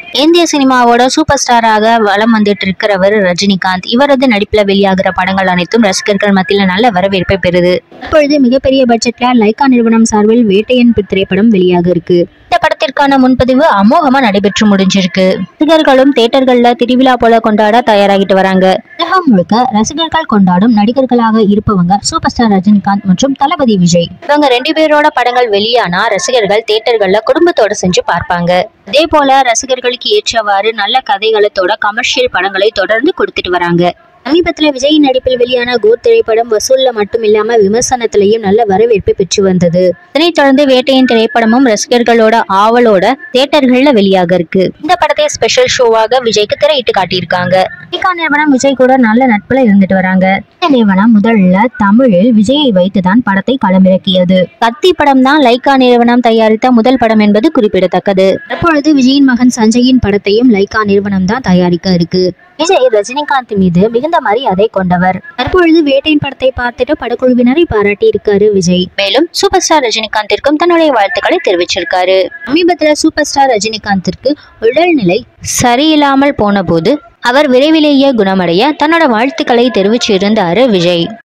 இந்திய சினிமாவோட சூப்பர் ஸ்டாராக வலம் வந்துட்டு இருக்கிறவர் ரஜினிகாந்த் இவரது நடிப்புல வெளியாகிற படங்கள் அனைத்தும் ரசிகர்கள் மத்தியில நல்ல வரவேற்பை பெறுது இப்பொழுது மிகப்பெரிய பட்ஜெட்ல லைகா நிறுவனம் சார்பில் வேட்டையன் திரைப்படம் வெளியாக இருக்கு இந்த படத்திற்கான முன்பதிவு அமோகமா நடைபெற்று முடிஞ்சிருக்கு ரசிகர்களும் தியேட்டர்கள்ல திருவிழா போல கொண்டாட தயாராகிட்டு வராங்க உலகம் முழுக்க ரசிகர்கள் கொண்டாடும் நடிகர்களாக இருப்பவங்க சூப்பர் ஸ்டார் ரஜினிகாந்த் மற்றும் தளபதி விஜய் இவங்க ரெண்டு பேரோட படங்கள் வெளியானா ரசிகர்கள் தியேட்டர்கள்ல குடும்பத்தோட செஞ்சு பார்ப்பாங்க அதே போல ரசிகர்களுக்கு ஏற்றவாறு நல்ல கதைகளத்தோட கமர்ஷியல் படங்களை தொடர்ந்து கொடுத்துட்டு வராங்க சமீபத்துல விஜய் நடிப்பில் வெளியான கோர் திரைப்படம் வசூல்ல மட்டும் இல்லாம விமர்சனத்திலையும் நல்ல வரவேற்பை பெற்று வந்தது இதனைத் தொடர்ந்து வேட்டையின் திரைப்படமும் ரசிகர்களோட ஆவலோட தியேட்டர்கள்ல வெளியாக இருக்கு இந்த படத்தை ஸ்பெஷல் ஷோவாக விஜய்க்கு திரையிட்டு காட்டியிருக்காங்க லைகா நிறுவனம் விஜய் கூட நல்ல நட்புல இருந்துட்டு வராங்க இந்த நிறுவனம் முதல்ல தமிழில் விஜயை வைத்துதான் படத்தை களமிறக்கியது கத்தி படம் தான் லைகா நிறுவனம் தயாரித்த முதல் படம் என்பது குறிப்பிடத்தக்கது தற்பொழுது விஜயின் மகன் சஞ்சயின் படத்தையும் லைகா நிறுவனம் தான் தயாரிக்க இருக்கு விஜய் ரஜினிகாந்த் மீது மிகுந்த மரியாதை கொண்டவர் தற்பொழுது வேட்டையின் படத்தை பார்த்துட்டு படக்குழுவினரை பாராட்டி இருக்காரு விஜய் மேலும் சூப்பர் ஸ்டார் ரஜினிகாந்திற்கும் தன்னுடைய வாழ்த்துக்களை தெரிவிச்சிருக்காரு சமீபத்துல சூப்பர் ஸ்டார் ரஜினிகாந்திற்கு உடல்நிலை சரியில்லாமல் போன போது அவர் விரைவிலேயே குணமடைய தன்னோட வாழ்த்துக்களை தெரிவிச்சிருந்தாரு விஜய்